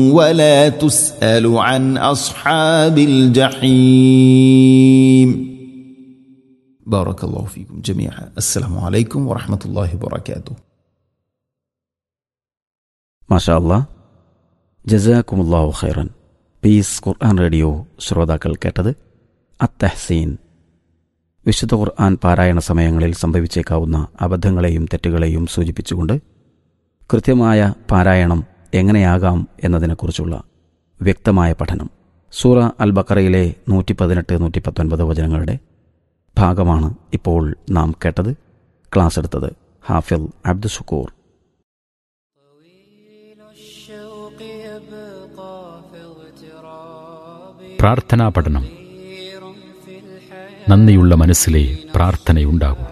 ولا تسأل عن أصحاب الجحيم بارك الله فيكم جميعا السلام عليكم ورحمة الله وبركاته മാഷാ അല്ലാ ജസാക്കുമുല്ലാഹു ഖൈറൻ പീസ് ഖുർആൻ റേഡിയോ ശ്രോതാക്കൾ കേട്ടത് അത്തഹ്സീൻ വിശുദ്ധ ഖുർആൻ പാരായണ സമയങ്ങളിൽ സംഭവിച്ചേക്കാവുന്ന അബദ്ധങ്ങളെയും തെറ്റുകളെയും സൂചിപ്പിച്ചുകൊണ്ട് കൃത്യമായ പാരായണം എങ്ങനെയാകാം എന്നതിനെക്കുറിച്ചുള്ള വ്യക്തമായ പഠനം സൂറ അൽ ബക്കറയിലെ നൂറ്റി പതിനെട്ട് നൂറ്റി പത്തൊൻപത് വചനങ്ങളുടെ ഭാഗമാണ് ഇപ്പോൾ നാം കേട്ടത് ക്ലാസ് എടുത്തത് ഹാഫിൽ അബ്ദുഷക്കൂർ الشوق يبقى في اغتراب പ്രാർത്ഥനാ പഠനം كثير في الحياة നന്ദിയുള്ള മനസ്സിലെ പ്രാർത്ഥനയുണ്ടാകൂ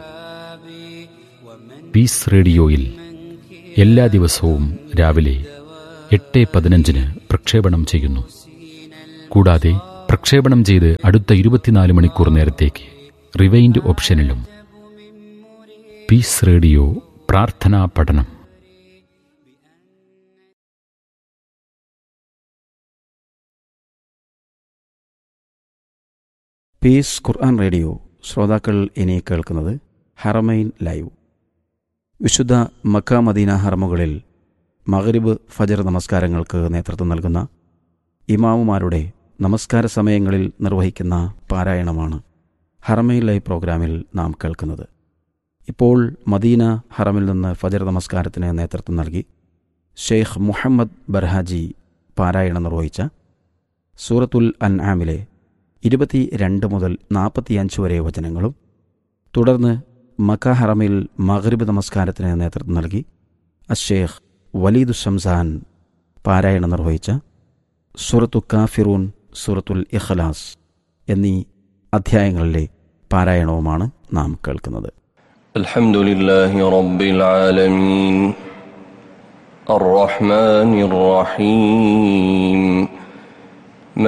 പീസ് റേഡിയോയിൽ എല്ലാ ദിവസവും രാവിലെ എട്ട് പതിനഞ്ചിന് പ്രക്ഷേപണം ചെയ്യുന്നു കൂടാതെ പ്രക്ഷേപണം ചെയ്ത് അടുത്ത ഇരുപത്തിനാല് മണിക്കൂർ നേരത്തേക്ക് റിവൈൻഡ് ഓപ്ഷനിലും പീസ് റേഡിയോ പ്രാർത്ഥനാ പഠനം പീസ് ഖുർആൻ റേഡിയോ ശ്രോതാക്കൾ ഇനി കേൾക്കുന്നത് ഹറമൈൻ ലൈവ് വിശുദ്ധ മക്ക മദീന ഹറമുകളിൽ മഗ്രിബ് ഫജർ നമസ്കാരങ്ങൾക്ക് നേതൃത്വം നൽകുന്ന ഇമാമുമാരുടെ നമസ്കാര സമയങ്ങളിൽ നിർവഹിക്കുന്ന പാരായണമാണ് ഹറമൈൻ ലൈവ് പ്രോഗ്രാമിൽ നാം കേൾക്കുന്നത് ഇപ്പോൾ മദീന ഹറമിൽ നിന്ന് ഫജർ നമസ്കാരത്തിന് നേതൃത്വം നൽകി ഷെയ്ഖ് മുഹമ്മദ് ബർഹാജി പാരായണം നിർവഹിച്ച സൂറത്തുൽ അൻആമിലെ ഇരുപത്തി രണ്ട് മുതൽ നാൽപ്പത്തിയഞ്ച് വരെ വചനങ്ങളും തുടർന്ന് മക്ക ഹറമിൽ മഗ്രിബ് നമസ്കാരത്തിന് നേതൃത്വം നൽകി അഷേഖ് വലീദു ഷംസാൻ പാരായണം നിർവഹിച്ച സൂറത്തു കാഫിറൂൻ സൂറത്തുൽ ഇഖ്ലാസ് എന്നീ അധ്യായങ്ങളിലെ പാരായണവുമാണ് നാം കേൾക്കുന്നത് الحمد لله رب العالمين الرحمن الرحيم